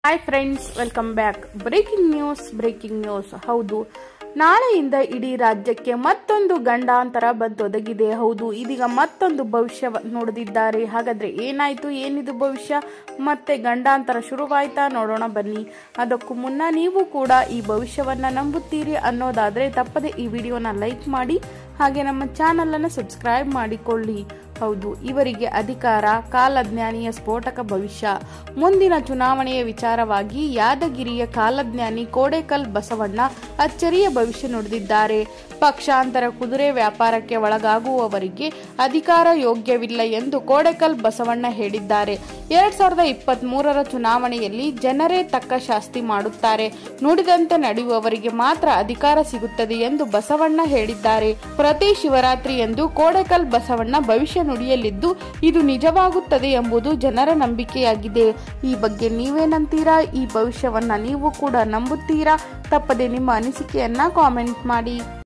hi friends welcome back breaking news breaking news ಹೌದು ನಾಳೆಯಿಂದ ಇಡೀ ರಾಜ್ಯಕ್ಕೆ ಮತ್ತೊಂದು ಗಂಡಾಂತರ ಬಂದೊದಗಿದೆ ಹೌದು ಇದೀಗ ಮತ್ತೊಂದು ಭವಿಷ್ಯ ನೋಡಿದಿದ್ದಾರೆ ಹಾಗಾದ್ರೆ ಏನಾಯ್ತು ಏನಿದು ಭವಿಷ್ಯ ಮತ್ತೆ ಗಂಡಾಂತರ ಶುರುವಾಯ್ತಾ ನೋಡೋಣ ಬನ್ನಿ ಅದಕ್ಕೂ ಮುನ್ನ ನೀವು ಕೂಡ ಈ ಭವಿಷ್ಯವನ್ನ ನಂಬುತ್ತೀರಿ ಅನ್ನೋದಾದ್ರೆ ತಪ್ಪದೆ ಈ ವಿಡಿಯೋನ ಲೈಕ್ ಮಾಡಿ ಹಾಗೆ ನಮ್ಮ ಚಾನಲ್ ಅನ್ನು ಸಬ್ಸ್ಕ್ರೈಬ್ ಮಾಡಿಕೊಳ್ಳಿ ಹೌದು ಇವರಿಗೆ ಅಧಿಕಾರ ಕಾಲಜ್ಞಾನಿಯ ಸ್ಫೋಟಕ ಭವಿಷ್ಯ ಮುಂದಿನ ಚುನಾವಣೆಯ ವಿಚಾರವಾಗಿ ಯಾದಗಿರಿಯ ಕಾಲಜ್ಞಾನಿ ಕೋಡೇಕಲ್ ಬಸವಣ್ಣ ಅಚ್ಚರಿಯ ಭವಿಷ್ಯ ನುಡಿದಿದ್ದಾರೆ ಪಕ್ಷಾಂತರ ಕುದುರೆ ವ್ಯಾಪಾರಕ್ಕೆ ಒಳಗಾಗುವವರಿಗೆ ಅಧಿಕಾರ ಯೋಗ್ಯವಿಲ್ಲ ಎಂದು ಕೋಡೇಕಲ್ ಬಸವಣ್ಣ ಹೇಳಿದ್ದಾರೆ ಎರಡ್ ಸಾವಿರದ ಇಪ್ಪತ್ತ್ ಮೂರರ ಚುನಾವಣೆಯಲ್ಲಿ ಜನರೇ ತಕ್ಕ ಶಾಸ್ತಿ ಮಾಡುತ್ತಾರೆ ನುಡಿದಂತೆ ನಡೆಯುವವರಿಗೆ ಮಾತ್ರ ಅಧಿಕಾರ ಸಿಗುತ್ತದೆ ಎಂದು ಬಸವಣ್ಣ ಹೇಳಿದ್ದಾರೆ ಪ್ರತಿ ಶಿವರಾತ್ರಿ ಎಂದು ಕೋಡೇಕಲ್ ಬಸವಣ್ಣ ಭವಿಷ್ಯ ನುಡಿಯಲಿದ್ದು ಇದು ನಿಜವಾಗುತ್ತದೆ ಎಂಬುದು ಜನರ ನಂಬಿಕೆಯಾಗಿದೆ ಈ ಬಗ್ಗೆ ನೀವೇನಂತೀರಾ ಈ ಭವಿಷ್ಯವನ್ನ ನೀವು ಕೂಡ ನಂಬುತ್ತೀರಾ ತಪ್ಪದೆ ನಿಮ್ಮ ಅನಿಸಿಕೆಯನ್ನ ಕಾಮೆಂಟ್ ಮಾಡಿ